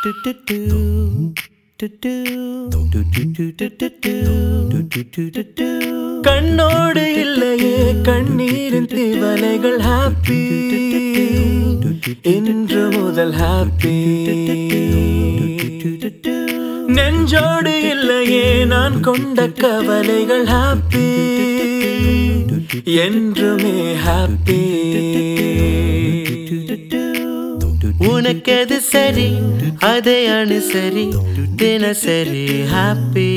கண்ணோடு இல்லையே கண்ணீரின் திவலைகள் ஹாப்பி இன்று முதல் ஹாப்பி நெஞ்சோடு இல்லையே நான் கொண்ட கவலைகள் ஹாப்பி என்றுமே ஹாப்பி உனக்கெது சரி அதை அனுசரி தினசரி ஹாப்பி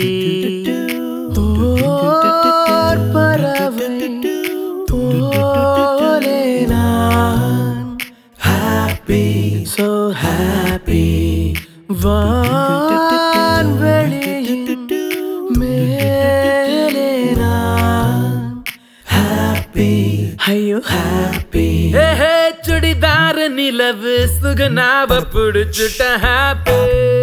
ஓர் பறவை போலே நான் ஹாப்பி so happy வான்வெளியின் மேலே நான் happy ஐயோ happy ஹே சுடிதார நிலவு சுகனாவ பிடிச்சிட்ட ஹாப்பி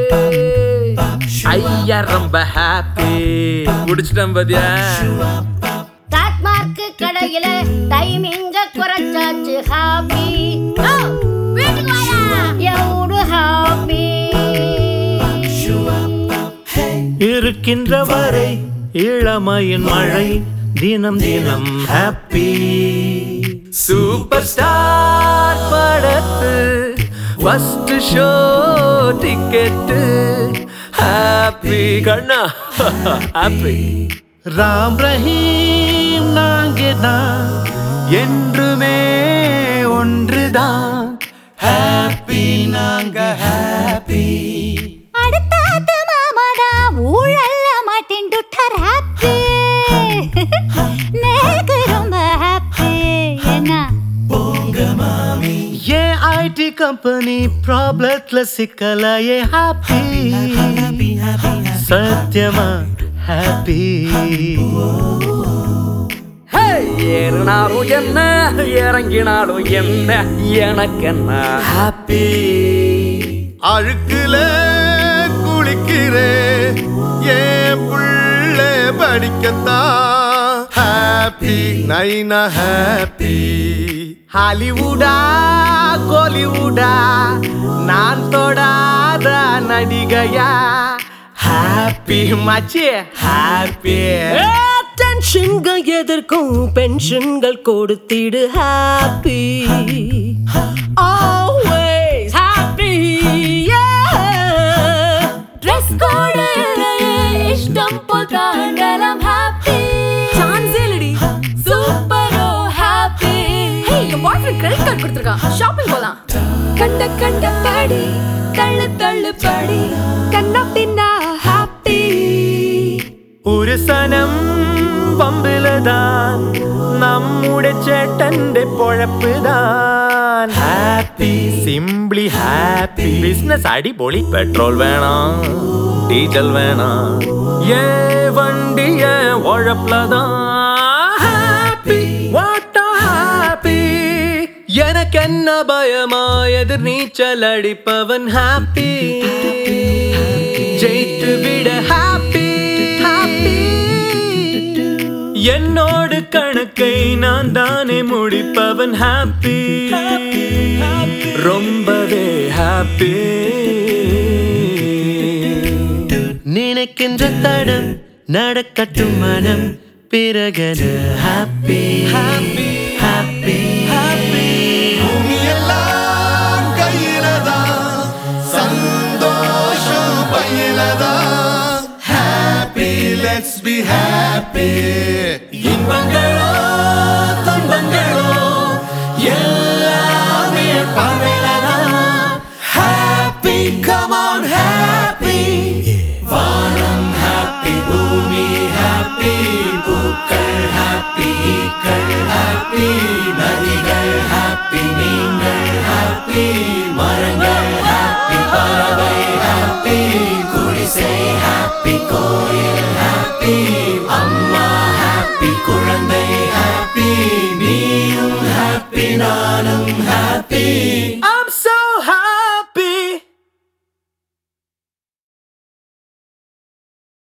ஐயா ரொம்ப ஹாப்பி பிடிச்சிட்டேன் பாத்தியா டாட்மார்க்கு கடையில டைமிங்க குறைச்சாச்சு ஹாப்பி வீட்டுக்கு வாயா எவ்வளவு ஹாப்பி இருக்கின்ற வரை இளமையின் மழை தினம் தினம் ஹாப்பி சூப்பர் ஸ்டார் படத்து ஃபர்ஸ்ட் ஷோ டிக்கெட்டு ஹாப்பி கண்ணா ஹாப்பி ராம் ரஹீம் நாங்க தான் என்றுமே ஒன்றுதான் ஹாப்பி நாங்க ஹாப்பி அடுத்தாத்து மாமாடா ஊழல்ல மாட்டின்டுட்டார் ஹாப்பி நேக்கு ரொம்ப ஹாப்பி என்ன ஏன் ஐடி கம்பெனி ப்ராப்ளத்துல சிக்கலையே ஹாப்பி சத்தியமா ஹாப்பி ஏறினாலும் என்ன இறங்கினாலும் என்ன எனக்கு என்ன ஹாப்பி அழுக்குல குளிக்கிறே ஏன் புள்ள படிக்கத்தான் ஹாப்பி நைனா ஹாப்பி ஹாலிவுடா கோலிவுடா நான் தொடாத நடிகையா ஹாப்பி மச்சி ஹாப்பி டென்ஷன்கள் எதற்கும் பென்ஷன்கள் கொடுத்திடு happy always happy dress code இஷ்டம் போல் தாண்டலாம் ஹாப்பி சான்ஸ் இல்லடி சூப்பரோ ஹாப்பி ஹே என் பாய் ஃப்ரெண்ட் கிரெடிட் கார்டு கொடுத்துருக்கான் ஷாப்பிங் போலாம் கண்ட கண்ட படி தள்ளு தள்ளு படி கண்ணா பின்னா ஹாப்பி ഒരു സനം പമ്പിലതാൻ നമ്മുടെ ചേട്ടന്റെ പൊഴപ്പുതാൻ ഹാപ്പി സിംപ്ലി ഹാപ്പി ബിസിനസ് അടിപൊളി പെട്രോൾ വേണം ഡീസൽ വേണം ഏ വണ്ടിയ ഉഴപ്പുലതാൻ ഹാപ്പി വാട്ട ഹാപ്പി எனக்கென்ன பயமா எதிர் நீச்சல் அடிப்பவன் ஹாப்பி ஜெயித்து விட ஹாப்பி ஹாப்பி என்னோடு கணக்கை நான் தானே முடிப்பவன் ஹாப்பி ரொம்பவே ஹாப்பி நினைக்கின்ற தடம் நடக்கட்டும் மனம் பிறகன ஹாப்பி ஹாப்பி ஹாப்பி ஹாப்பி பூமியெல்லாம் கையிலதான் சந்தோஷம் பையிலதான் ஹாப்பி லெட்ஸ் பி ஹாப்பி இன்பங்களோ